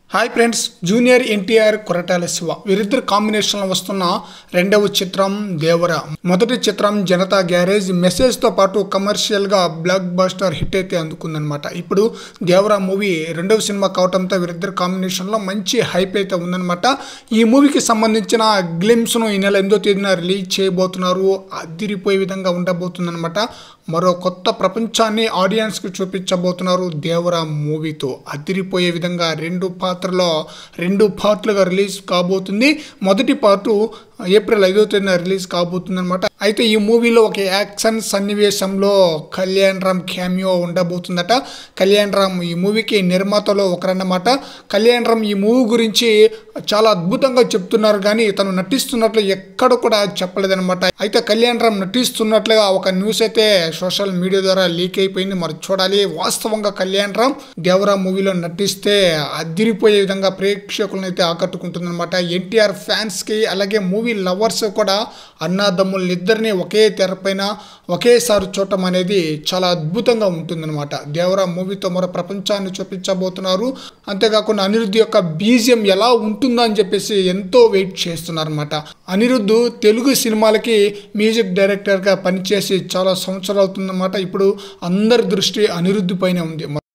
hi friends junior NTR Koratala Siva వీరిద్దరు కాంబినేషన్లో వస్తున్న రెండవ చిత్రం దేవర మొదటి చిత్రం జనతా గ్యారేజ్ మెసేజ్తో పాటు కమర్షియల్గా బ్లాక్ బాస్టర్ హిట్ అయితే అందుకుందనమాట ఇప్పుడు దేవర మూవీ రెండవ సినిమా కావడంతో వీరిద్దరు కాంబినేషన్లో మంచి హైప్ అయితే ఉందన్నమాట ఈ మూవీకి సంబంధించిన గ్లిమ్స్ను ఈ నెల ఎనిమిదో తేదీన రిలీజ్ చేయబోతున్నారు అదిరిపోయే విధంగా ఉండబోతుందన్నమాట మరో కొత్త ప్రపంచాన్ని ఆడియన్స్కి చూపించబోతున్నారు దేవర మూవీతో అదిరిపోయే విధంగా రెండు పాత్రలో రెండు పార్ట్లుగా రిలీజ్ కాబోతుంది మొదటి పార్టు ఏప్రిల్ ఐదో తేదీన రిలీజ్ కాబోతుంది అనమాట అయితే ఈ మూవీలో ఒక యాక్షన్ సన్నివేశంలో కళ్యాణ్ రామ్ క్యామియో ఉండబోతుందట కళ్యాణ్ రామ్ ఈ మూవీకి నిర్మాతలో ఒకరన్నమాట కళ్యాణ్ రామ్ ఈ మూవీ గురించి చాలా అద్భుతంగా చెప్తున్నారు కానీ తను నటిస్తున్నట్లు ఎక్కడ కూడా చెప్పలేదన్నమాట అయితే కళ్యాణ్ రామ్ నటిస్తున్నట్లుగా ఒక న్యూస్ అయితే సోషల్ మీడియా ద్వారా లీక్ అయిపోయింది మరి చూడాలి వాస్తవంగా కళ్యాణ్ రామ్ దేవరా మూవీలో నటిస్తే అదిరిపోయే విధంగా ప్రేక్షకులను అయితే ఆకట్టుకుంటుందన్నమాట ఎన్టీఆర్ ఫ్యాన్స్కి అలాగే మూవీ లవర్స్ కూడా అన్నాదమ్ములు ఇద్దరిని ఒకే తెరపైన ఒకేసారి చూడటం అనేది చాలా అద్భుతంగా ఉంటుందన్నమాట దేవరా మూవీతో మరో ప్రపంచాన్ని చూపించబోతున్నారు అంతేకాకుండా అనిరుద్ధ్ యొక్క బీజియం ఎలా ఉంటుందో అని చెప్పేసి ఎంతో వెయిట్ చేస్తున్నారన్నమాట అనిరుద్ధ్ తెలుగు సినిమాలకి మ్యూజిక్ డైరెక్టర్గా పనిచేసి చాలా సంవత్సరాలు అవుతుందన్నమాట ఇప్పుడు అందరి దృష్టి అనిరుద్ధ్ పైన ఉంది